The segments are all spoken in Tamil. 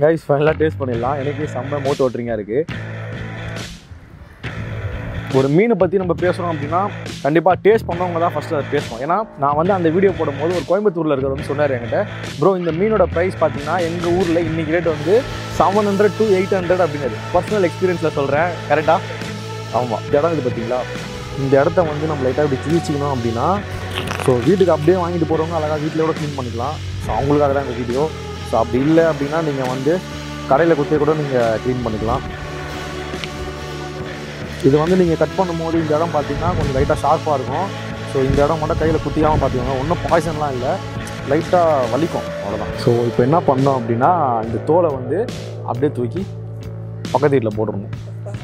கைஸ் ஃபைனலாக டேஸ்ட் பண்ணிடலாம் எனக்கு செம்ம மோட் ஓட்டுறீங்க இருக்குது ஒரு மீனை பற்றி நம்ம பேசுகிறோம் அப்படின்னா கண்டிப்பாக டேஸ்ட் பண்ணவங்க தான் ஃபஸ்ட்டு அதை பேசணும் ஏன்னா நான் வந்து அந்த வீடியோ போடும்போது ஒரு கோயம்புத்தூரில் இருக்கிறவர் வந்து சொன்னார் என்கிட்ட ப்ரோ இந்த மீனோட ப்ரைஸ் பார்த்தீங்கன்னா எங்கள் ஊரில் இன்றைக்கி ரேட் வந்து seven hundred to eight hundred அப்படிங்கிறது பர்சனல் எக்ஸ்பீரியன்ஸில் சொல்கிறேன் கரெக்டாக ஆமாம் இந்த இடம் இது பார்த்தீங்களா இந்த இடத்த வந்து நம்ம லைட்டாக இப்படி கிழிச்சிக்கணும் அப்படின்னா ஸோ வீட்டுக்கு அப்படியே வாங்கிட்டு போகிறவங்க அழகாக வீட்டில் கூட க்ளீன் பண்ணிக்கலாம் ஸோ அவங்களுக்காக தான் இந்த வீடியோ ஸோ அப்படி இல்லை அப்படின்னா நீங்கள் வந்து கடையில் குத்தே கூட நீங்கள் க்ளீன் பண்ணிக்கலாம் இது வந்து நீங்கள் கட் பண்ணும்போது இந்த இடம் பார்த்தீங்கன்னா கொஞ்சம் லைட்டாக ஷார்ப்பாக இருக்கும் ஸோ இந்த இடம் மட்டும் கையில் குத்தியாமல் பார்த்துக்கோங்க ஒன்றும் பாய்சன்லாம் இல்லை லைட்டாக வலிக்கும் அவ்வளோதான் ஸோ இப்போ என்ன பண்ணோம் அப்படின்னா இந்த தோலை வந்து அப்படியே தூக்கி பக்கத்து வீட்டில் போட்டுருணும்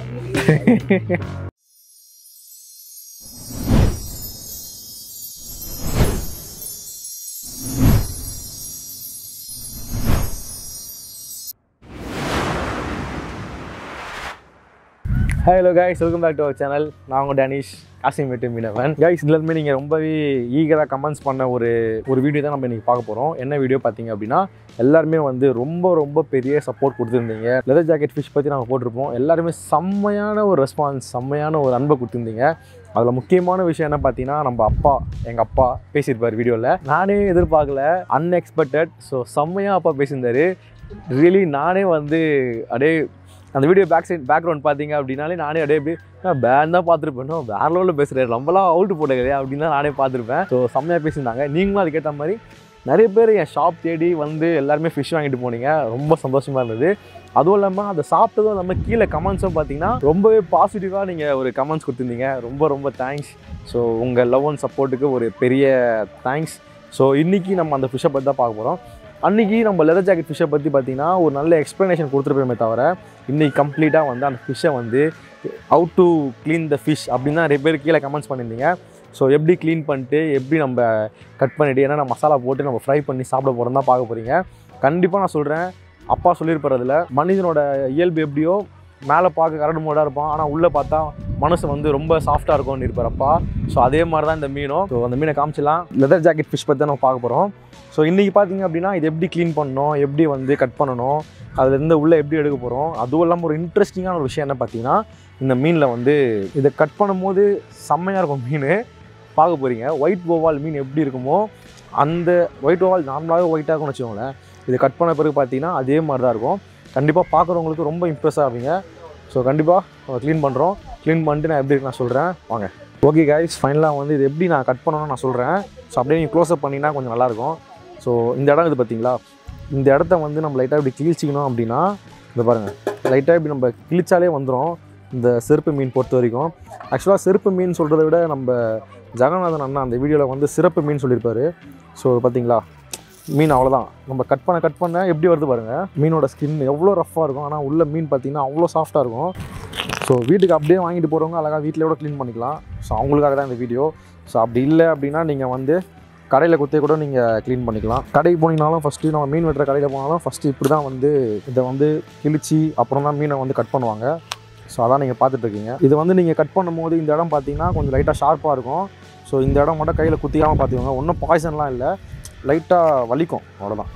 hello guys welcome back to our channel நான் உங்கள் டேனிஷ் காசிம் வெட்டு மீனவன் கைஸ் இதுலேருமே நீங்கள் ரொம்பவே ஈகராக கமெண்ட்ஸ் பண்ண ஒரு ஒரு வீடியோ தான் நம்ம இன்றைக்கி பார்க்க போகிறோம் என்ன வீடியோ பார்த்தீங்க அப்படின்னா எல்லாருமே வந்து ரொம்ப ரொம்ப பெரிய சப்போர்ட் கொடுத்துருந்தீங்க லெதர் ஜாக்கெட் ஃபிஷ் பற்றி நாங்கள் போட்டிருப்போம் எல்லாருமே செம்மையான ஒரு ரெஸ்பான்ஸ் செம்மையான ஒரு அன்பை கொடுத்துருந்தீங்க அதில் முக்கியமான விஷயம் என்ன பார்த்தீங்கன்னா நம்ம அப்பா எங்கள் அப்பா பேசியிருப்பார் வீடியோவில் நானே எதிர்பார்க்கல அன்எக்ஸ்பெக்டட் ஸோ செம்மையாக அப்பா பேசியிருந்தாரு ரியலி நானே வந்து அப்படியே அந்த வீடியோ பேக் சைட் பேக்ரவுண்ட் பார்த்தீங்க அப்படின்னாலே நானே அப்படியே அப்படியே பேன் தான் பார்த்துருப்பேன் வேற லெவலில் பேசுகிறேன் ரொம்பலாம் அவுட்டு போட்டது அப்படின்னு தான் நானே பார்த்துருப்பேன் ஸோ செம்மையாக பேசியிருந்தாங்க நீங்களும் அதுக்கேற்ற மாதிரி நிறைய பேர் என் ஷாப் தேடி வந்து எல்லாருமே ஃபிஷ் வாங்கிட்டு போனீங்க ரொம்ப சந்தோஷமாக இருந்தது அதுவும் இல்லாமல் அதை சாப்பிட்டதும் இல்லாமல் கீழே கமெண்ட்ஸும் பார்த்தீங்கன்னா ரொம்பவே பாசிட்டிவாக நீங்கள் ஒரு கமெண்ட்ஸ் கொடுத்துருந்தீங்க ரொம்ப ரொம்ப தேங்க்ஸ் ஸோ உங்கள் லவ் அண்ட் சப்போர்ட்டுக்கு ஒரு பெரிய தேங்க்ஸ் ஸோ இன்றைக்கி நம்ம அந்த ஃபிஷ்ஷை பற்றி தான் பார்க்க போகிறோம் அன்றைக்கி நம்ம லெதர் ஜாக்கெட் ஃபிஷ்ஷை பற்றி பார்த்தீங்கன்னா ஒரு நல்ல எக்ஸ்ப்ளனேஷன் கொடுத்துருப்போமே தவிர இன்றைக்கி கம்ப்ளீட்டாக வந்து அந்த ஃபிஷ்ஷை வந்து how to clean the fish அப்படின்னு தான் நிறைய பேர் கீழே கமெண்ட்ஸ் பண்ணியிருந்தீங்க ஸோ எப்படி க்ளீன் பண்ணிட்டு எப்படி நம்ம கட் பண்ணிட்டு ஏன்னா நம்ம மசாலா போட்டு நம்ம ஃப்ரை பண்ணி சாப்பிட போகிறோம் தான் பார்க்க போகிறீங்க கண்டிப்பாக நான் சொல்கிறேன் அப்பா சொல்லியிருப்பறதுல மனிதனோட இயல்பு எப்படியோ மேலே பார்க்க கரடு மூடாக இருப்பான் ஆனால் உள்ளே பார்த்தா மனசு வந்து ரொம்ப சாஃப்டாக இருக்கும்னு இருப்பார் அப்பா ஸோ அதே மாதிரி தான் இந்த மீனும் ஸோ அந்த மீனை காமிச்சிடலாம் லெதர் ஜாக்கெட் ஃபிஷ் பற்றி தான் நம்ம பார்க்க போகிறோம் ஸோ இன்றைக்கி பார்த்தீங்க அப்படின்னா இது எப்படி க்ளீன் பண்ணணும் எப்படி வந்து கட் பண்ணணும் அதுலேருந்து உள்ளே எப்படி எடுக்க போகிறோம் அதுவும் இல்லாமல் ஒரு இன்ட்ரெஸ்டிங்கான ஒரு விஷயம் என்ன பார்த்தீங்கன்னா இந்த மீனில் வந்து இதை கட் பண்ணும்போது செம்மையாக இருக்கும் மீன் பார்க்க போகிறீங்க ஒயிட் ஓவால் மீன் எப்படி இருக்குமோ அந்த ஒயிட் ஓவால் நார்மலாகவே ஒயிட்டாக இருக்கும்னு வச்சுக்கோங்களேன் இது கட் பண்ண பிறகு பார்த்தீங்கன்னா அதே மாதிரி தான் இருக்கும் கண்டிப்பாக பார்க்குறவங்களுக்கு ரொம்ப இம்ப்ரெஸ் ஆவீங்க ஸோ கண்டிப்பாக க்ளீன் பண்ணுறோம் க்ளீன் பண்ணிட்டு நான் எப்படி இருக்கு நான் சொல்கிறேன் வாங்க ஓகே கைஸ் ஃபைனலாக வந்து இது எப்படி நான் கட் பண்ணணும்னு நான் சொல்கிறேன் ஸோ அப்படியே நீங்கள் க்ளோஸ்அப் பண்ணிங்கன்னா கொஞ்சம் நல்லாயிருக்கும் ஸோ இந்த இடம் இது பார்த்தீங்களா இந்த இடத்த வந்து நம்ம லைட்டாக இப்படி கிழிச்சிக்கணும் அப்படின்னா இந்த பாருங்கள் லைட்டாக இப்படி நம்ம கிழிச்சாலே வந்துடும் இந்த செருப்பு மீன் பொறுத்த வரைக்கும் ஆக்சுவலாக செருப்பு மீன் சொல்கிறத விட நம்ம ஜெகநாதன் அண்ணா அந்த வீடியோவில் வந்து சிறப்பு மீன் சொல்லியிருப்பாரு ஸோ பார்த்தீங்களா மீன் அவ்வளோதான் நம்ம கட் பண்ண கட் பண்ண எப்படி வருது பாருங்கள் மீனோட ஸ்கின் எவ்வளோ ரஃப்பாக இருக்கும் ஆனால் உள்ள மீன் பார்த்தீங்கன்னா அவ்வளோ சாஃப்டாக இருக்கும் ஸோ வீட்டுக்கு அப்படியே வாங்கிட்டு போகிறவங்க அழகாக வீட்டில் கூட க்ளீன் பண்ணிக்கலாம் ஸோ அவங்களுக்காக தான் இந்த வீடியோ ஸோ அப்படி இல்லை அப்படின்னா நீங்கள் வந்து கடையில் குத்தே கூட நீங்கள் க்ளீன் பண்ணிக்கலாம் கடைக்கு போனீங்கனாலும் ஃபஸ்ட்டு நம்ம மீன் வெட்டுற கடையில் போனாலும் ஃபஸ்ட்டு இப்படி தான் வந்து இதை வந்து கிழிச்சு அப்புறம் தான் மீனை வந்து கட் பண்ணுவாங்க ஸோ அதான் நீங்கள் பார்த்துட்ருக்கீங்க இது வந்து நீங்கள் கட் பண்ணும்போது இந்த இடம் பார்த்தீங்கன்னா கொஞ்சம் லைட்டாக ஷார்ப்பாக இருக்கும் ஸோ இந்த இடம் மட்டும் கையில் குத்தியாமல் பார்த்துக்கோங்க ஒன்றும் பாய்சன்லாம் இல்லை லைட்டாக வலிக்கும் அவ்வளோதான்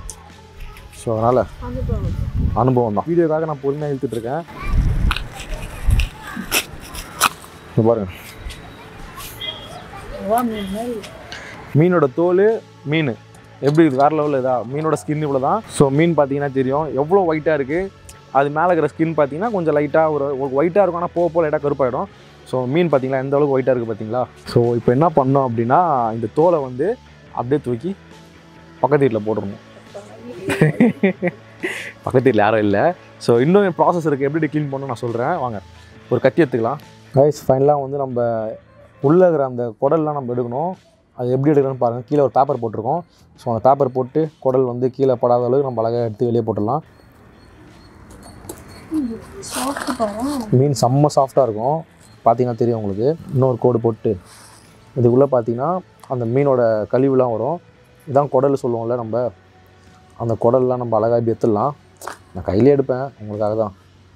ஸோ அதனால் அனுபவம் தான் வீடியோக்காக நான் பொறுமையாக இழுத்துட்ருக்கேன் இங்க பாருங்க மீனோட தோல் மீன் எப்படி இது வேறு லெவலில் இதா மீனோட ஸ்கின் இவ்வளோ தான் ஸோ மீன் பார்த்தீங்கன்னா தெரியும் எவ்வளோ ஒயிட்டாக இருக்குது அது மேலே இருக்கிற ஸ்கின் பார்த்தீங்கன்னா கொஞ்சம் லைட்டாக ஒரு ஒயிட்டாக இருக்கும் ஆனால் போக போக லைட்டாக கருப்பாயிடும் ஸோ மீன் பார்த்தீங்களா எந்த அளவுக்கு ஒயிட்டாக இருக்குது பார்த்தீங்களா ஸோ இப்போ என்ன பண்ணோம் அப்படின்னா இந்த தோலை வந்து அப்படியே தூக்கி பக்கத்து வீட்டில் போட்டுருணும் பக்கத்து வீட்டில் யாரும் இல்லை ஸோ இன்னும் ப்ராசஸ் இருக்குது எப்படி க்ளீன் பண்ணணும் நான் சொல்கிறேன் வாங்க ஒரு கத்தி எடுத்துக்கலாம் கைஸ் ஃபைனலாக வந்து நம்ம உள்ளே இருக்கிற அந்த குடல்லாம் நம்ம எடுக்கணும் அது எப்படி எடுக்கணும்னு பாருங்கள் கீழே ஒரு பேப்பர் போட்டிருக்கோம் ஸோ அந்த பேப்பர் போட்டு குடல் வந்து கீழே படாத அளவுக்கு நம்ம அழகாக எடுத்து வெளியே போட்டுடலாம் மீன் செம்ம சாஃப்டாக இருக்கும் பார்த்தீங்கன்னா தெரியும் உங்களுக்கு இன்னொரு கோடு போட்டு இதுக்குள்ளே பார்த்தீங்கன்னா அந்த மீனோட கழிவுலாம் வரும் இதான் குடல் சொல்லுவோம்ல நம்ம அந்த குடல்லாம் நம்ம அழகாக இப்படி எடுத்துடலாம் நான் கையிலே எடுப்பேன் உங்களுக்காக தான்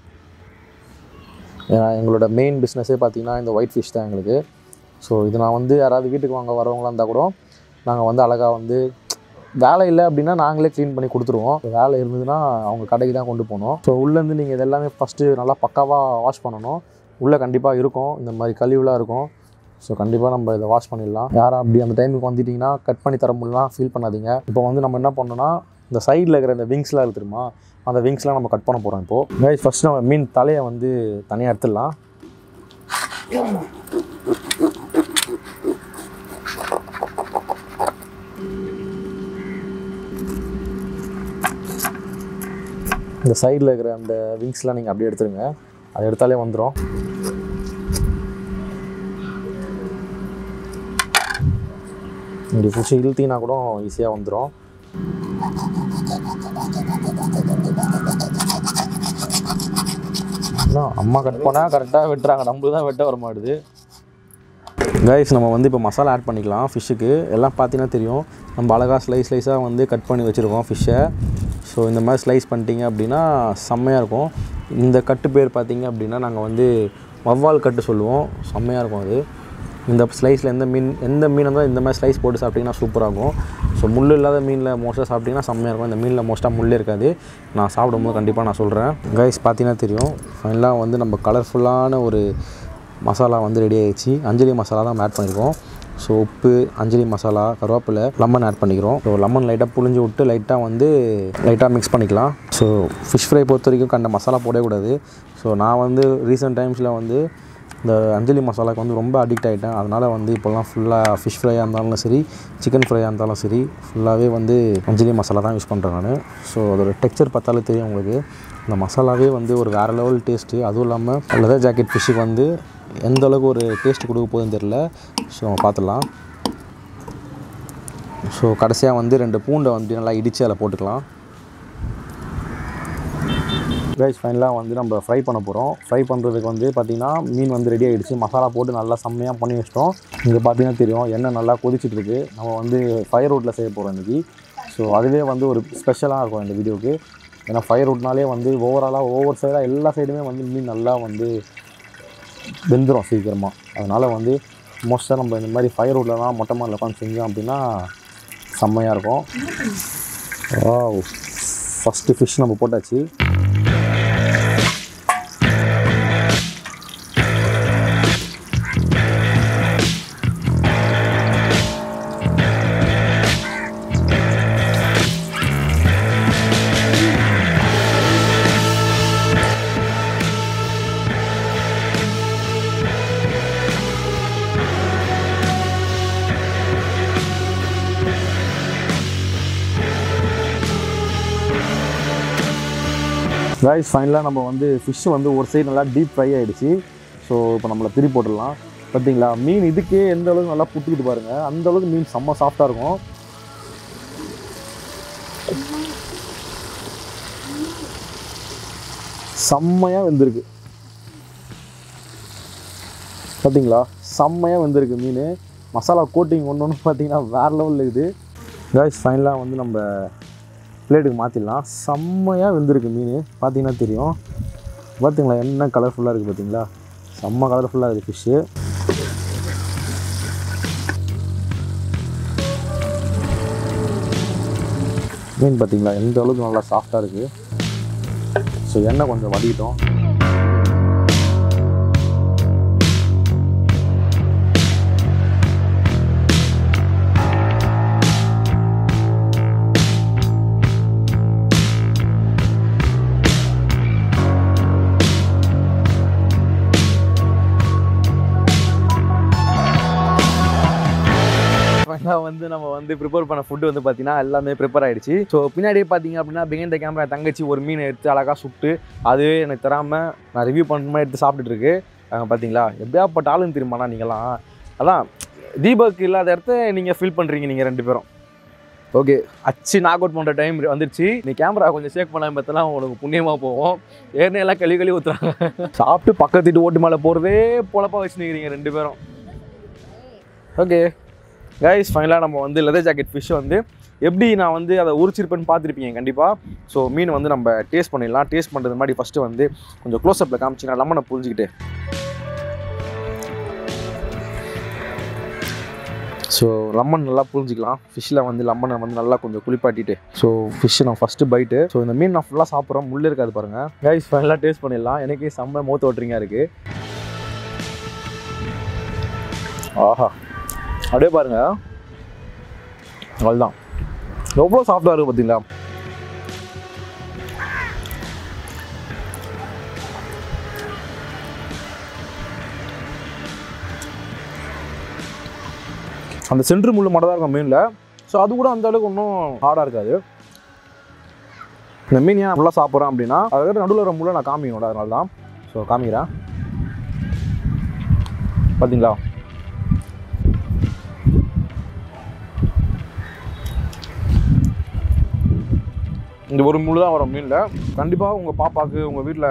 ஏன்னா எங்களோட மெயின் பிஸ்னஸே பார்த்தீங்கன்னா இந்த ஒயிட் ஃபிஷ் தான் எங்களுக்கு ஸோ இது நான் வந்து யாராவது வீட்டுக்கு வாங்க வரவங்களா இருந்தால் கூட நாங்கள் வந்து அழகாக வந்து வேலை இல்லை அப்படின்னா நாங்களே க்ளீன் பண்ணி கொடுத்துருவோம் இப்போ வேலை இருந்ததுன்னா அவங்க கடைக்கு தான் கொண்டு போகணும் ஸோ உள்ளேருந்து நீங்கள் இதெல்லாமே ஃபஸ்ட்டு நல்லா பக்காவாக வாஷ் பண்ணணும் உள்ளே கண்டிப்பாக இருக்கும் இந்த மாதிரி கழிவுலாம் இருக்கும் ஸோ கண்டிப்பாக நம்ம இதை வாஷ் பண்ணிடலாம் யாரும் அப்படி அந்த டைமுக்கு வந்துட்டிங்கன்னா கட் பண்ணி தர முடியலாம் ஃபீல் பண்ணாதீங்க இப்போ வந்து நம்ம என்ன பண்ணோம்னா இந்த சைடில் இருக்கிற இந்த விங்ஸ்லாம் இருக்கு தெரியுமா அந்த விங்ஸ்லாம் நம்ம கட் பண்ண போகிறோம் இப்போது கைஸ் ஃபஸ்ட் நம்ம மீன் தலையை வந்து தனியாக எடுத்துடலாம் இந்த சைடில் இருக்கிற அந்த விங்ஸ்லாம் நீங்கள் அப்படியே எடுத்துருங்க அதை எடுத்தாலே வந்துடும் இங்கே பிடிச்சி இழுத்தீங்கன்னா கூட ஈஸியாக வந்துடும் அதான் அம்மா கட் பண்ணால் கரெக்டாக வெட்டுறாங்க நம்மளுக்கு தான் வெட்ட வர மாட்டுது கைஸ் நம்ம வந்து இப்போ மசாலா ஆட் பண்ணிக்கலாம் ஃபிஷ்ஷுக்கு எல்லாம் பார்த்தீங்கன்னா தெரியும் நம்ம அழகாக ஸ்லைஸ் ஸ்லைஸாக வந்து கட் பண்ணி வச்சுருக்கோம் ஃபிஷ்ஷை ஸோ இந்த மாதிரி ஸ்லைஸ் பண்ணிட்டீங்க அப்படின்னா செம்மையாக இருக்கும் இந்த கட்டு பேர் பார்த்தீங்க அப்படின்னா நாங்கள் வந்து வவ்வால் கட்டு சொல்லுவோம் செம்மையாக இருக்கும் அது இந்த ஸ்லைஸில் எந்த மீன் எந்த மீன் இருந்தாலும் இந்த மாதிரி ஸ்லைஸ் போட்டு சாப்பிட்டிங்கன்னா சூப்பராக இருக்கும் ஸோ முள் இல்லாத மீனில் மோஸ்ட்டாக சாப்பிட்டிங்கன்னா செம்மையாக இருக்கும் இந்த மீனில் மோஸ்ட்டாக முள்ளே இருக்காது நான் சாப்பிடும்போது கண்டிப்பாக நான் சொல்கிறேன் கைஸ் பார்த்தீங்கன்னா தெரியும் ஃபைனலாக வந்து நம்ம கலர்ஃபுல்லான ஒரு மசாலா வந்து ரெடி ஆயிடுச்சு அஞ்சலி மசாலா தான் ஆட் பண்ணியிருக்கோம் ஸோ உப்பு அஞ்சலி மசாலா கருவேப்பிலை லெமன் ஆட் பண்ணிக்கிறோம் ஸோ லெமன் லைட்டாக புழிஞ்சு விட்டு லைட்டாக வந்து லைட்டாக மிக்ஸ் பண்ணிக்கலாம் ஸோ ஃபிஷ் ஃப்ரை பொறுத்த வரைக்கும் கண்ட மசாலா போடவே கூடாது ஸோ நான் வந்து ரீசெண்ட் டைம்ஸில் வந்து இந்த அஞ்சலி மசாலாக்கு வந்து ரொம்ப அடிக்ட் ஆகிட்டேன் அதனால் வந்து இப்போல்லாம் ஃபுல்லாக ஃபிஷ் ஃப்ரையாக இருந்தாலும் சரி சிக்கன் ஃப்ரையாக இருந்தாலும் சரி ஃபுல்லாகவே வந்து அஞ்சலி மசாலா தான் யூஸ் பண்ணுறேன் நான் ஸோ அதோட டெக்ஸ்சர் பார்த்தாலே தெரியும் உங்களுக்கு இந்த மசாலாவே வந்து ஒரு வேறு லெவல் டேஸ்ட்டு அதுவும் இல்லாமல் லெதர் ஜாக்கெட் ஃபிஷ்ஷுக்கு வந்து எந்த அளவுக்கு ஒரு டேஸ்ட் கொடுக்க போகுதுன்னு தெரில ஸோ நம்ம பார்த்துடலாம் ஸோ கடைசியாக வந்து ரெண்டு பூண்டை வந்து நல்லா இடித்து அதில் போட்டுக்கலாம் கைஸ் ஃபைனலாக வந்து நம்ம ஃப்ரை பண்ண போகிறோம் ஃப்ரை பண்ணுறதுக்கு வந்து பார்த்திங்கன்னா மீன் வந்து ரெடி ஆகிடுச்சு மசாலா போட்டு நல்லா செம்மையாக பண்ணி வச்சிட்டோம் இங்கே பார்த்தீங்கன்னா தெரியும் எண்ணெய் நல்லா கொதிச்சிட்டு இருக்கு நம்ம வந்து ஃபயர் வுட்டில் செய்ய போகிறோம் இன்றைக்கி ஸோ அதுவே வந்து ஒரு ஸ்பெஷலாக இருக்கும் இந்த வீடியோக்கு ஏன்னா ஃபயர் வுட்னாலே வந்து ஓவராலாக ஒவ்வொரு சைடாக எல்லா சைடுமே வந்து மீன் நல்லா வந்து வெந்துடும் சீக்கிரமாக அதனால் வந்து மோஸ்ட்டாக நம்ம இந்த மாதிரி ஃபயர் வுட்லலாம் மொட்டை மாடில் உட்காந்து செஞ்சோம் அப்படின்னா செம்மையாக இருக்கும் வாவ் ஃபஸ்ட்டு ஃபிஷ் நம்ம போட்டாச்சு ரைஸ் ஃபைனலாக நம்ம வந்து ஃபிஷ் வந்து ஒரு சைடு நல்லா டீப் ஃப்ரை ஆகிடுச்சு ஸோ இப்போ நம்மளை திரி போட்டுடலாம் பார்த்தீங்களா மீன் இதுக்கே எந்த அளவுக்கு நல்லா புட்டிக்கிட்டு பாருங்கள் அந்த அளவுக்கு மீன் செம்ம சாஃப்டாக இருக்கும் செம்மையாக வெந்திருக்கு பார்த்தீங்களா செம்மையாக வெந்திருக்கு மீன் மசாலா கோட்டிங் ஒன்று ஒன்று பார்த்தீங்கன்னா வேறு லெவலில் இருக்குது கைஸ் ஃபைனலாக வந்து நம்ம பிளேட்டுக்கு மாற்றிடலாம் செம்மையாக வெந்திருக்கு மீன் பார்த்தீங்கன்னா தெரியும் பார்த்தீங்களா என்ன கலர்ஃபுல்லாக இருக்குது பார்த்தீங்களா செம்ம கலர்ஃபுல்லாக இருக்குது ஃபிஷ்ஷு மீன் பார்த்தீங்களா எந்த அளவுக்கு நல்லா சாஃப்டாக இருக்குது ஸோ எண்ணெய் கொஞ்சம் வடிக்கிட்டோம் ஃபைனலாக வந்து நம்ம வந்து ப்ரிப்பேர் பண்ண ஃபுட்டு வந்து பார்த்தீங்கன்னா எல்லாமே ப்ரிப்பேர் ஆயிடுச்சு ஸோ பின்னாடியே பார்த்தீங்க அப்படின்னா பிகைண்ட் த கேமரா தங்கச்சி ஒரு மீனை எடுத்து அழகாக சுட்டு அதுவே எனக்கு தராமல் நான் ரிவ்யூ பண்ணுற எடுத்து சாப்பிட்டுட்டு இருக்கு அஹ் பார்த்தீங்களா எப்படியாப்பட்ட ஆளுன்னு தெரியுமாண்ணா நீங்களாம் அதான் தீபக் இல்லாத இடத்த நீங்கள் ஃபீல் பண்ணுறீங்க நீங்கள் ரெண்டு பேரும் ஓகே அச்சு நாக் அவுட் பண்ணுற டைம் வந்துருச்சு நீ கேமரா கொஞ்சம் சேக் பண்ணாமல் பார்த்தலாம் உனக்கு புண்ணியமாக போவோம் ஏற்கனவே எல்லாம் கழுவி கழுவி ஊற்றுறாங்க சாப்பிட்டு பக்கத்து வீட்டு ஓட்டு மேலே போகிறதே பொழப்பா வச்சு நிற்கிறீங்க ரெண்டு பேரும் ஓகே கைஸ் ஃபைனலாக நம்ம வந்து லெதர் ஜாக்கெட் ஃபிஷ் வந்து எப்படி நான் வந்து அதை உரிச்சிருப்பேன்னு பார்த்துருப்பீங்க கண்டிப்பாக ஸோ மீன் வந்து நம்ம டேஸ்ட் பண்ணிடலாம் டேஸ்ட் பண்ணுறது மாதிரி ஃபஸ்ட்டு வந்து கொஞ்சம் க்ளோஸ்அப்பில் காமிச்சிங்கன்னா லெமனை புரிஞ்சுக்கிட்டு ஸோ லெமன் நல்லா புரிஞ்சிக்கலாம் ஃபிஷ்ஷில் வந்து லெமனை வந்து நல்லா கொஞ்சம் குளிப்பாட்டிட்டு ஸோ ஃபிஷ்ஷு நான் ஃபஸ்ட்டு பைட்டு ஸோ இந்த மீன் நான் ஃபுல்லாக சாப்பிட்றேன் முள்ளு இருக்காது பாருங்கள் கைஸ் ஃபைனலாக டேஸ்ட் பண்ணிடலாம் எனக்கே செம்ம மௌத் ஓட்டுறீங்க இருக்குது ஆஹா அப்படியே பாருங்க அவ்வளோதான் எவ்வளோ சாஃப்டாக இருக்குது பார்த்தீங்களா அந்த சென்ட்ரு முள்ளு மட்டும் தான் இருக்கும் மீனில் ஸோ அது கூட அந்த அளவுக்கு ஒன்றும் ஹார்டாக இருக்காது இந்த மீன் ஏன் ஃபுல்லாக சாப்பிட்றேன் அப்படின்னா அதுக்கு நடுவில் வர முள்ள நான் காமிக்கணும் அதனால தான் ஸோ காமிக்கிறேன் பார்த்தீங்களா இந்த ஒரு முள் தான் வரும் மீனில் கண்டிப்பாக உங்கள் பாப்பாவுக்கு உங்கள் வீட்டில்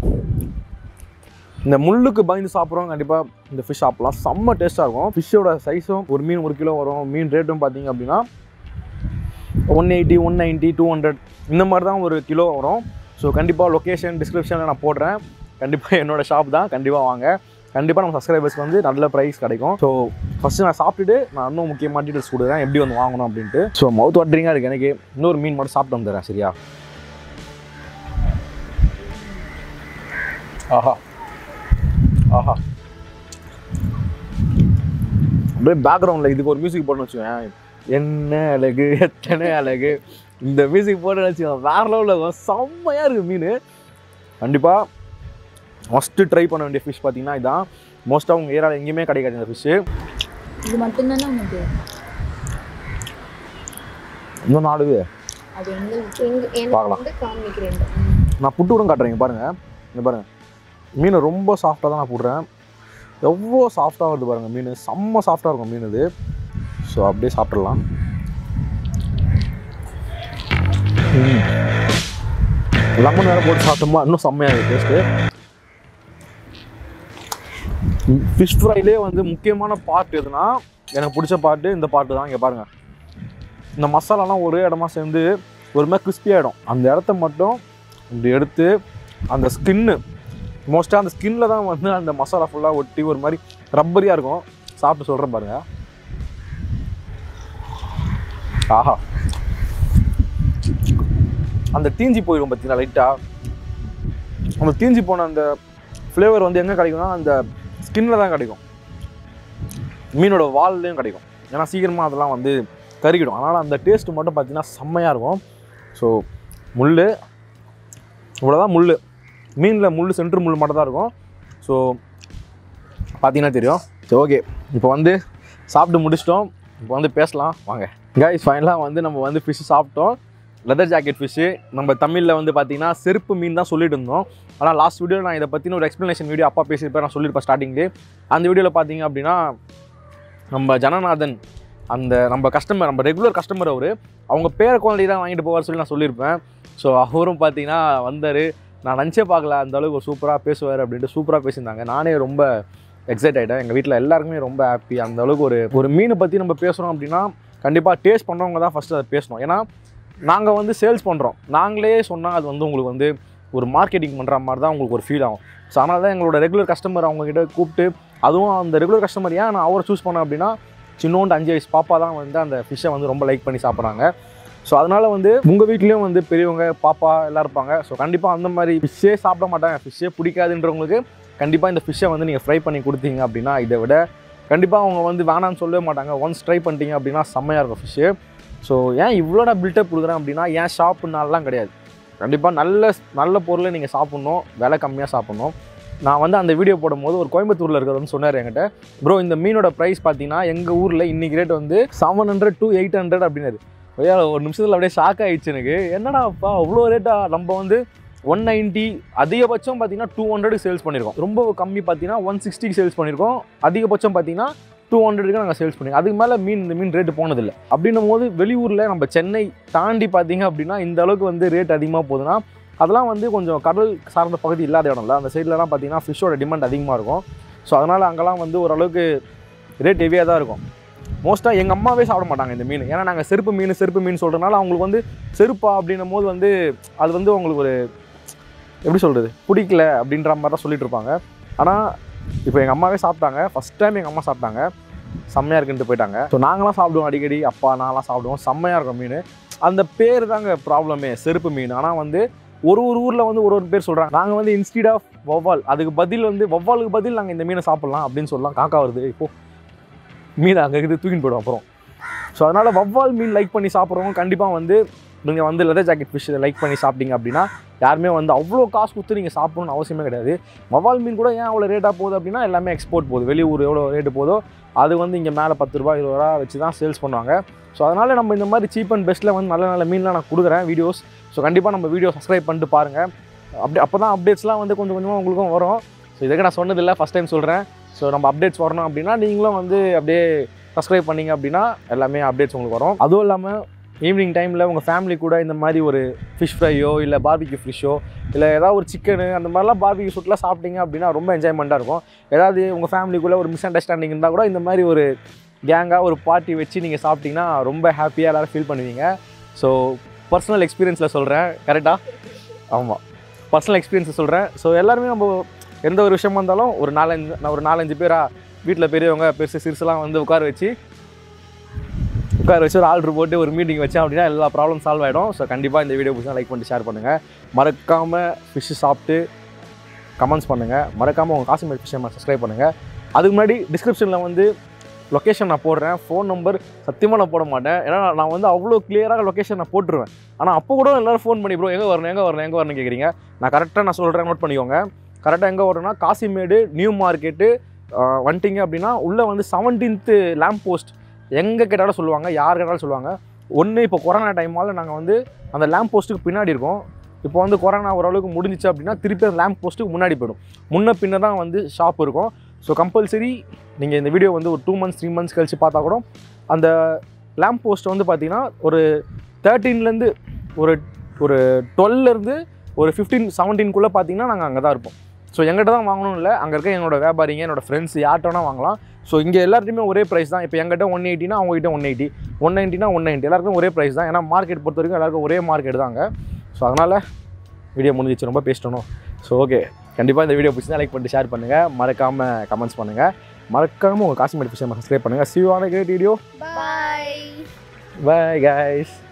இந்த முள்ளுக்கு பயந்து சாப்பிட்றோம் கண்டிப்பாக இந்த ஃபிஷ் சாப்பிட்லாம் செம்ம டேஸ்ட்டாக இருக்கும் ஃபிஷ்ஷோட சைஸும் ஒரு மீன் ஒரு கிலோ வரும் மீன் ரேட்டும் பார்த்தீங்க அப்படின்னா one eighty one ninety two hundred இந்த மாதிரி தான் ஒரு கிலோ வரும் ஸோ கண்டிப்பாக லொக்கேஷன் டிஸ்கிரிப்ஷனில் நான் போடுறேன் கண்டிப்பாக என்னோட ஷாப் தான் கண்டிப்பாக வாங்க கண்டிப்பாக நம்ம சப்ஸ்கிரைபர்ஸ்க்கு வந்து நல்ல ப்ரைஸ் கிடைக்கும் ஸோ ஃபஸ்ட்டு நான் சாப்பிட்டுட்டு நான் இன்னும் முக்கியமாக டீட்டெயில்ஸ் கொடுக்குறேன் எப்படி வந்து வாங்கணும் அப்படின்ட்டு ஸோ மவுத் வாட்டரிங்காக இருக்குது எனக்கு இன்னொரு மீன் மட்டும் சாப்பிட்டு வந்துடுறேன் சரியா ஆஹா ஆஹா அப்படியே பேக்ரவுண்டில் இதுக்கு ஒரு மியூசிக் போட்டு வச்சுக்கோங்க என்ன அழகு எத்தனை அழகு இந்த மியூசிக் போட்டு வச்சுக்கோங்க வேற லெவலில் இருக்கும் செம்மையாக இருக்குது மீன் கண்டிப்பாக மஸ்ட்டு ட்ரை பண்ண வேண்டிய ஃபிஷ் பார்த்தீங்கன்னா இதான் மோஸ்ட்டாக உங்கள் ஏரியாவில் எங்கேயுமே கிடைக்காது இந்த ஃபிஷ்ஷு இது மட்டும்தானே உனக்கு இன்னும் நாலு அது எங்களுக்கு எங்க எனக்கு பார்க்கலாம். வந்து காமிக்கிறேன் நான் புட்டு கூட காட்டுறேங்க பாருங்கள் இங்க பாருங்கள் மீன் ரொம்ப சாஃப்டாக தான் நான் போடுறேன் எவ்வளோ சாஃப்டாக வருது பாருங்கள் மீன் செம்ம சாஃப்டாக இருக்கும் மீன் இது ஸோ அப்படியே சாப்பிட்றலாம் லெமன் வேறு போட்டு சாப்பிட்டோமா இன்னும் செம்மையாக இருக்குது டேஸ்ட்டு ஃபிஷ் ஃப்ரைலே வந்து முக்கியமான பார்ட் எதுனா எனக்கு பிடிச்ச பார்ட்டு இந்த பார்ட்டு தான் இங்கே பாருங்கள் இந்த மசாலாலாம் ஒரே இடமா சேர்ந்து ஒரு மாதிரி crispy ஆகிடும் அந்த இடத்த மட்டும் இப்படி எடுத்து அந்த ஸ்கின்னு மோஸ்ட்டாக அந்த ஸ்கின்ல தான் வந்து அந்த மசாலா ஃபுல்லாக ஒட்டி ஒரு மாதிரி ரப்பரியாக இருக்கும் சாப்பிட்டு சொல்கிறேன் பாருங்க ஆஹா அந்த தீஞ்சி போயிடும் பார்த்தீங்களா லைட்டாக அந்த தீஞ்சி போன அந்த ஃப்ளேவர் வந்து எங்கே கிடைக்கும்னா அந்த ஸ்கின்ல தான் கிடைக்கும் மீனோட வால்லையும் கிடைக்கும் ஏன்னா சீக்கிரமாக அதெல்லாம் வந்து கருகிடும் அதனால் அந்த டேஸ்ட் மட்டும் பார்த்தீங்கன்னா செம்மையாக இருக்கும் ஸோ முள் இவ்வளோதான் முள் மீனில் முள் சென்ட்ரு முள் மட்டும் தான் இருக்கும் ஸோ பார்த்தீங்கன்னா தெரியும் சரி ஓகே இப்போ வந்து சாப்பிட்டு முடிச்சிட்டோம் இப்போ வந்து பேசலாம் வாங்க கைஸ் ஃபைனலாக வந்து நம்ம வந்து ஃபிஷ் சாப்பிட்டோம் லெதர் ஜாக்கெட் ஃபிஷ்ஷு நம்ம தமிழில் வந்து பார்த்தீங்கன்னா செருப்பு மீன் தான் சொல்லிட்டு இருந்தோம் ஆனால் லாஸ்ட் வீடியோ நான் இதை பற்றின ஒரு எக்ஸ்ப்ளனேஷன் வீடியோ அப்பா பேசியிருப்பேன் நான் சொல்லியிருப்பேன் ஸ்டார்டிங்லேயே அந்த வீடியோவில் பார்த்தீங்க அப்படின்னா நம்ம ஜனநாதன் அந்த நம்ம கஸ்டமர் நம்ம ரெகுலர் கஸ்டமர் அவர் அவங்க பேரை குழந்தை தான் வாங்கிட்டு போவார் சொல்லி நான் சொல்லியிருப்பேன் ஸோ அவரும் பார்த்தீங்கன்னா வந்தார் நான் நினச்சே பார்க்கல அந்த அளவுக்கு சூப்பராக பேசுவார் அப்படின்ட்டு சூப்பராக பேசியிருந்தாங்க நானே ரொம்ப எக்ஸைட் ஆகிட்டேன் எங்கள் வீட்டில் எல்லாருக்குமே ரொம்ப ஹாப்பி அந்த அளவுக்கு ஒரு ஒரு மீனை பற்றி நம்ம பேசுகிறோம் அப்படின்னா கண்டிப்பாக டேஸ்ட் பண்ணுறவங்க தான் ஃபஸ்ட்டு அதை பேசணும் ஏன்னா நாங்கள் வந்து சேல்ஸ் பண்ணுறோம் நாங்களே சொன்னால் அது வந்து உங்களுக்கு வந்து ஒரு மார்க்கெட்டிங் பண்ணுற மாதிரி தான் உங்களுக்கு ஒரு ஃபீல் ஆகும் ஸோ அதனால தான் எங்களோட ரெகுலர் கஸ்டமர் அவங்கக்கிட்ட கூப்பிட்டு அதுவும் அந்த ரெகுலர் கஸ்டமர் ஏன் நான் அவரை சூஸ் பண்ணேன் அப்படின்னா சின்னோண்டு அஞ்சு வயசு பாப்பா தான் வந்து அந்த ஃபிஷ்ஷை வந்து ரொம்ப லைக் பண்ணி சாப்பிட்றாங்க ஸோ அதனால் வந்து உங்கள் வீட்லேயும் வந்து பெரியவங்க பாப்பா எல்லாம் இருப்பாங்க ஸோ கண்டிப்பாக அந்த மாதிரி ஃபிஷ்ஷே சாப்பிட மாட்டாங்க ஃபிஷ்ஷே பிடிக்காதுன்றவங்களுக்கு கண்டிப்பாக இந்த ஃபிஷ்ஷை வந்து நீங்கள் ஃப்ரை பண்ணி கொடுத்தீங்க அப்படின்னா இதை விட கண்டிப்பாக அவங்க வந்து வேணான்னு சொல்லவே மாட்டாங்க ஒன்ஸ் ட்ரை பண்ணிட்டீங்க அப்படின்னா செம்மையாக இருக்கும் ஃபிஷ்ஷு ஸோ ஏன் இவ்வளோ நான் பில்டப் கொடுக்குறேன் அப்படின்னா ஏன் ஷாப்புனாலாம் கிடையாது கண்டிப்பாக நல்ல நல்ல பொருளை நீங்கள் சாப்பிட்ணும் விலை கம்மியாக சாப்பிட்ணும் நான் வந்து அந்த வீடியோ போடும்போது ஒரு கோயம்புத்தூரில் இருக்கிறவங்க சொன்னார் என்கிட்ட ப்ரோ இந்த மீனோட ப்ரைஸ் பார்த்தீங்கன்னா எங்கள் ஊரில் இன்றைக்கி ரேட் வந்து seven hundred to eight hundred அப்படின்னாரு ஐயா ஒரு நிமிஷத்தில் அப்படியே ஷாக் ஆயிடுச்சு எனக்கு என்னடா அப்பா அவ்வளோ ரேட்டா நம்ம வந்து ஒன் நைன்ட்டி அதிகபட்சம் பார்த்தீங்கன்னா டூ ஹண்ட்ரடுக்கு சேல்ஸ் பண்ணியிருக்கோம் ரொம்ப கம்மி பார்த்தீங்கன்னா ஒன் சிக்ஸ்டிக்கு சேல்ஸ் பண்ணியிருக்கோம் அதிகபட்சம் பார்த்தீங்கன்னா டூ ஹண்ட்ரடுக்கு நாங்கள் சேல்ஸ் பண்ணிருக்கோம் அதுக்கு மேலே மீன் இந்த மீன் ரேட்டு போனதில்லை அப்படின்னும் போது வெளியூரில் நம்ம சென்னை தாண்டி பார்த்தீங்க அப்படின்னா இந்த அளவுக்கு வந்து ரேட் அதிகமாக போகுதுன்னா அதெல்லாம் வந்து கொஞ்சம் கடல் சார்ந்த பகுதி இல்லாத இடம்ல அந்த சைட்லலாம் பார்த்தீங்கன்னா ஃபிஷ்ஷோட டிமாண்ட் அதிகமாக இருக்கும் ஸோ அதனால் அங்கெல்லாம் வந்து ஓரளவுக்கு ரேட் ஹெவியாக தான் இருக்கும் மோஸ்ட்டாக எங்கள் அம்மாவே சாப்பிட மாட்டாங்க இந்த மீன் ஏன்னா நாங்கள் செருப்பு மீன் செருப்பு மீன் சொல்கிறனால அவங்களுக்கு வந்து செருப்பா அப்படின்னும் போது வந்து அது வந்து அவங்களுக்கு ஒரு எப்படி சொல்கிறது பிடிக்கல அப்படின்ற மாதிரி தான் சொல்லிட்டு இருப்பாங்க ஆனால் இப்போ எங்கள் அம்மாவே சாப்பிட்டாங்க ஃபஸ்ட் டைம் எங்கள் அம்மா சாப்பிட்டாங்க செம்மையாக இருக்குன்ட்டு போயிட்டாங்க ஸோ நாங்களாம் சாப்பிடுவோம் அடிக்கடி அப்பா நான்லாம் சாப்பிடுவோம் செம்மையாக இருக்கும் மீன் அந்த பேர் தாங்க ப்ராப்ளமே செருப்பு மீன் ஆனால் வந்து ஒரு ஒரு ஊரில் வந்து ஒரு ஒரு பேர் சொல்கிறாங்க நாங்கள் வந்து இன்ஸ்டீட் ஆஃப் வவ்வால் அதுக்கு பதில் வந்து வவ்வாலுக்கு பதில் நாங்கள் இந்த மீனை சாப்பிட்லாம் அப்படின்னு சொல்லலாம் காக்கா வருது இப்போ மீன் அங்கே இது தூக்கின்னு போயிடும் அப்புறம் ஸோ அதனால் வவ்வால் மீன் லைக் பண்ணி சாப்பிட்றவங்க கண்டிப்பாக வந்து நீங்கள் வந்து லெதர் ஜாக்கெட் ஃபிஷ் லைக் பண்ணி சாப்பிட்டீங்க அப்படின்னா யாருமே வந்து அவ்வளோ காசு கொடுத்து நீங்கள் சாப்பிடணும்னு அவசியமே கிடையாது வவ்வால் மீன் கூட ஏன் அவ்வளோ ரேட்டாக போகுது அப்படின்னா எல்லாமே எக்ஸ்போர்ட் போகுது வெளியூர் எவ்வளோ ரேட்டு போதோ அது வந்து இங்கே மேலே பத்து ரூபா இருபது ரூபா வச்சு தான் சேல்ஸ் பண்ணுவாங்க ஸோ அதனால் நம்ம இந்த மாதிரி சீப் அண்ட் பெஸ்ட்டில் வந்து நல்ல நல்ல மீன்லாம் நான் கொடுக்குறேன் வீடியோஸ் ஸோ கண்டிப்பாக நம்ம வீடியோ சப்ஸ்கிரைப் பண்ணிட்டு பாருங்கள் அப்படி அப்போ தான் அப்டேட்ஸ்லாம் வந்து கொஞ்சம் கொஞ்சமாக உங்களுக்கும் வரும் ஸோ இதுக்கு நான் சொன்னதில்லை ஃபஸ்ட் டைம் சொல்கிறேன் ஸோ நம்ம அப்டேட்ஸ் வரணும் அப்படின்னா நீங்களும் வந்து அப்படியே சப்ஸ்கிரைப் பண்ணீங்க அப்படின்னா எல்லாமே அப்டேட்ஸ் உங்களுக்கு வரும் அதுவும் இல்லாமல் ஈவினிங் டைமில் உங்கள் ஃபேமிலி கூட இந்த மாதிரி ஒரு ஃபிஷ் ஃப்ரையோ இல்லை பார்பிக்யூ ஃபிஷ்ஷோ இல்லை ஏதாவது ஒரு சிக்கனு அந்த மாதிரிலாம் பார்பிக்யூ ஷூட்லாம் சாப்பிட்டீங்க அப்படின்னா ரொம்ப என்ஜாய்மெண்ட்டாக இருக்கும் ஏதாவது உங்கள் ஃபேமிலிக்குள்ளே ஒரு மிஸ் அண்டர்ஸ்டாண்டிங் இருந்தால் கூட இந்த மாதிரி ஒரு கேங்காக ஒரு பார்ட்டி வச்சு நீங்கள் சாப்பிட்டீங்கன்னா ரொம்ப ஹாப்பியாக எல்லோரும் ஃபீல் பண்ணுவீங்க ஸோ பர்சனல் எக்ஸ்பீரியன்ஸில் சொல்கிறேன் கரெக்டாக ஆமாம் பர்சனல் எக்ஸ்பீரியன்ஸை சொல்கிறேன் ஸோ எல்லாருமே நம்ம எந்த ஒரு விஷயமா இருந்தாலும் ஒரு நாலஞ்சு நான் ஒரு நாலஞ்சு பேராக வீட்டில் பெரியவங்க பெருசு சிறுசுலாம் வந்து உட்கார வச்சு உட்கார வச்சு ஒரு ஆர்டர் போட்டு ஒரு மீட்டிங் வச்சேன் அப்படின்னா எல்லா ப்ராப்ளம் சால்வ் ஆகிடும் ஸோ கண்டிப்பாக இந்த வீடியோ பிடிச்சா லைக் பண்ணி ஷேர் பண்ணுங்கள் மறக்காமல் ஃபிஷ்ஷு சாப்பிட்டு கமெண்ட்ஸ் பண்ணுங்கள் மறக்காமல் உங்கள் காசிமேட் ஃபிஷ் சப்ஸ்கிரைப் பண்ணுங்கள் அதுக்கு முன்னாடி டிஸ்கிரிப்ஷனில் வந்து லொக்கேஷன் நான் போடுறேன் ஃபோன் நம்பர் சத்தியமாக நான் போட மாட்டேன் ஏன்னா நான் வந்து அவ்வளோ கிளியராக லொக்கேஷன் நான் போட்டுருவேன் ஆனால் அப்போ கூட எல்லோரும் ஃபோன் பண்ணி ப்ரோ எங்கே வரணும் எங்கே வரணும் எங்கே வரணும் கேட்குறீங்க நான் கரெக்டாக நான் சொல்கிறேன் நோட் பண்ணிக்கோங்க கரெக்டாக எங்கே வரணும்னா காசிமேடு நியூ மார்க்கெட்டு வந்துட்டீங்க அப்படின்னா உள்ளே வந்து செவன்டீன்த்து லேம்ப் போஸ்ட் எங்கே கேட்டாலும் சொல்லுவாங்க யார் கேட்டாலும் சொல்லுவாங்க ஒன்று இப்போ கொரோனா டைமால் நாங்கள் வந்து அந்த லேம்ப் போஸ்ட்டுக்கு பின்னாடி இருக்கோம் இப்போ வந்து கொரோனா ஓரளவுக்கு முடிஞ்சிச்சு அப்படின்னா திருப்பி அந்த லேம்ப் போஸ்ட்டுக்கு முன்னாடி போயிடும் முன்ன பின்ன தான் வந்து ஷாப் இருக்கும் ஸோ கம்பல்சரி நீங்கள் இந்த வீடியோ வந்து ஒரு டூ மந்த்ஸ் த்ரீ மந்த்ஸ் கழிச்சு பார்த்தா கூட அந்த லேம்ப் போஸ்ட் வந்து பார்த்தீங்கன்னா ஒரு தேர்ட்டீன்லேருந்து ஒரு ஒரு டுவெல்லேருந்து ஒரு ஃபிஃப்டீன் செவன்டீன்குள்ளே பார்த்தீங்கன்னா நாங்கள் அங்கே தான் இருப்போம் ஸோ எங்கிட்ட தான் வாங்கணும் இல்லை அங்கே இருக்க என்னோட வியாபாரிங்க என்னோட ஃப்ரெண்ட்ஸ் யார்கிட்ட வேணால் வாங்கலாம் ஸோ இங்கே எல்லாருமே ஒரே ப்ரைஸ் தான் இப்போ எங்கிட்ட ஒன் எயிட்டினா அவங்ககிட்ட ஒன் எயிட்டி ஒன் நைன்ட்டினா ஒன் நைன்ட்டி எல்லாருக்கும் ஒரே ப்ரைஸ் தான் ஏன்னா மார்க்கெட் பொறுத்த வரைக்கும் எல்லாருக்கும் ஒரே மார்க்கெட் தாங்க ஸோ அதனால் வீடியோ முடிஞ்சிச்சு ரொம்ப பேசிட்டணும் ஸோ ஓகே கண்டிப்பாக இந்த வீடியோ பிடிச்சா லைக் பண்ணிட்டு ஷேர் பண்ணுங்கள் மறக்காமல் கமெண்ட்ஸ் பண்ணுங்கள் மறக்காமல் உங்கள் காசிமேட் ஃபிஷ் சப்ஸ்கிரைப் பண்ணுங்கள் சிவான great video bye bye guys